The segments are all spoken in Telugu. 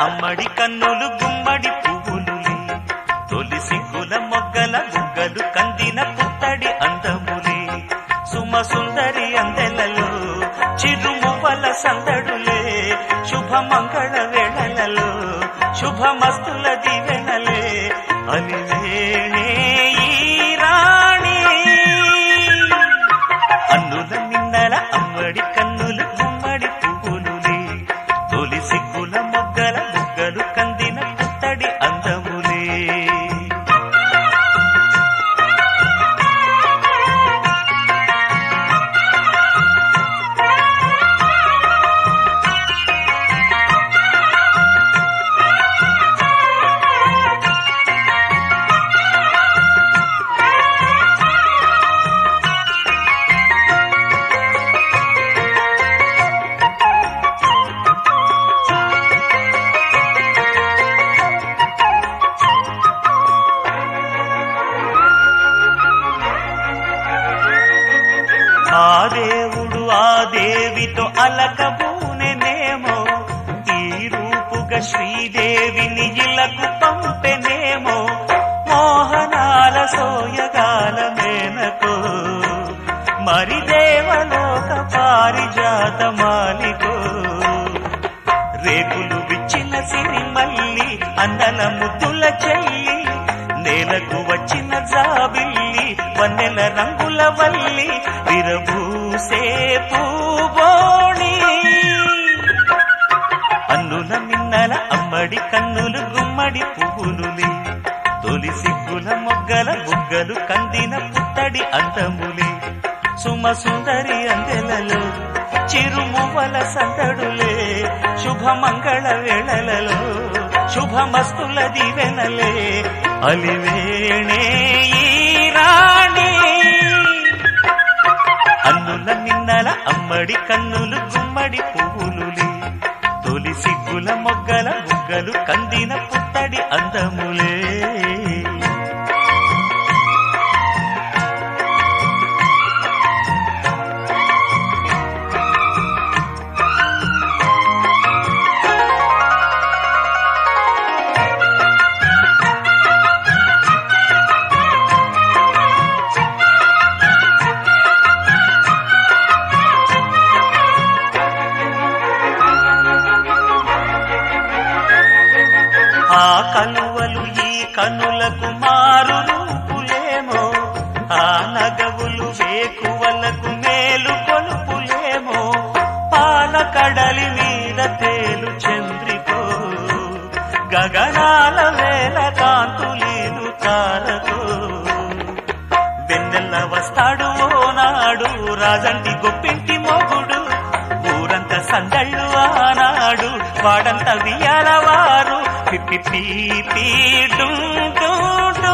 అమ్మడి కన్నులు గుమ్మడి పువ్వులులే తొలి సిగ్గుల మొగ్గల బుగ్గలు కందిన పుత్తడి అందములే సుమ సుందరి అందెలలో చిరుమువ్వల సందడులే శుభమంగళ వేళలలో శుభమస్తుల దివెనలే అలివేణే ఈ రాణి అన్నుల నిన్నల అమ్మడి కన్నులు గుమ్మడి పువ్వులులే తొలి సిగ్గుల మొగ్గల బుగ్గలు కందిన పుత్తడి అందములే ఆ దేవుడు ఆ దేవితో అలకబూనెనేమో ఈ రూపుగా శ్రీదేవిని ఇలకు పంపెనేమో మోహనాల సోయగాల మేనకో మరి దేవలోక పారిజాత మాలికో రేకులు విచ్చిన సిరిమల్లి అందల ముద్దుల చెల్లి నేలకు వచ్చిన జాబిల్లి వన్నెల రంగుల వల్లి విరబూసే పూబోణి అన్నుల మిన్నల అమ్మడి కన్నులు గుమ్మడి పువ్వులులే తొలి సిగ్గుల మొగ్గల బుగ్గలు కందిన పుత్తడి అందములే సుమ సుందరి అందెలలో చిరుమువ్వల సందడులే శుభమంగళ వేళలలో శుభమస్తుల దివెనలే అలివేణే ఈ రాణి అన్నుల నిన్నల అమ్మడి కన్నులు గుమ్మడి పువ్వులులే తొలి సిగ్గుల మొగ్గల బుగ్గలు కందిన పుత్తడి అందములే ఆ కలువలు ఈ కనులకు మారు రూపులేమో ఆ నగవులు వేకువలకు మేలు కొలుపులేమో పాల కడలి మీద తేలు చంద్రికో గగనాల వేల కాంతులీలు తారకో వెన్నెల్ల వస్తాడు ఓనాడు రాజంటి గొప్పింటి మొగుడు ఊరంతా సందళ్ళు ఆనాడు వాడంత వియాలవారు పిప్పి పీ పీ డు డు డు.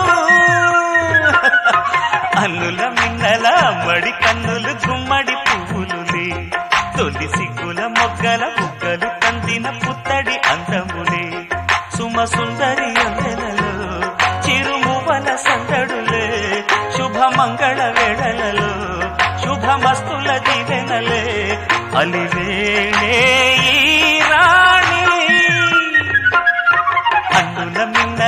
అన్నుల మిన్నల మడి కన్నులు గుమ్మడి పువ్వులులే తొలి సిగ్గుల మొగ్గల బుగ్గలు కందిన పుత్తడి అందములే సుమ సుందరి అందెలలో చిరుమువల సందడులే శుభమంగళ వేళలలో శుభమస్తుల దివెనలే అలివేణే ఈ రాణి అన్నుల మిన్న